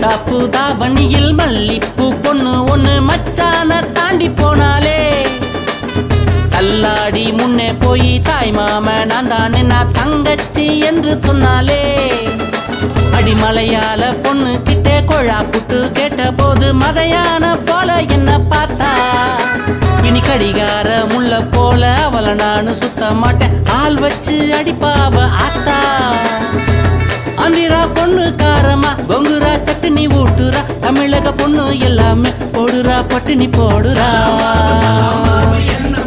மத்தாப்பு தாவணியில் மல்லிப்பூ பொண்ணு ஒண்ணு மச்சான தாண்டி போனாலே தள்ளாடி முன்னே போய் தாய் மாம நான் தான் நான் தங்கச்சி என்று சொன்னாலே அடிமலையால பொண்ணு கிட்டே கொழா புட்டு கேட்ட போது மதையான போல என்ன பார்த்தா இனி கடிகார முள்ள போல அவளை நானு சுத்த மாட்டேன் ஆள் வச்சு அடிப்பாவ ஆத்தா ஆந்திரா பொண்ணு காரமா கொங்குரா சட்னி ஊட்டுறா தமிழக பொண்ணு எல்லாமே போடுறா பட்டினி போடுறா சாமாவு என்ன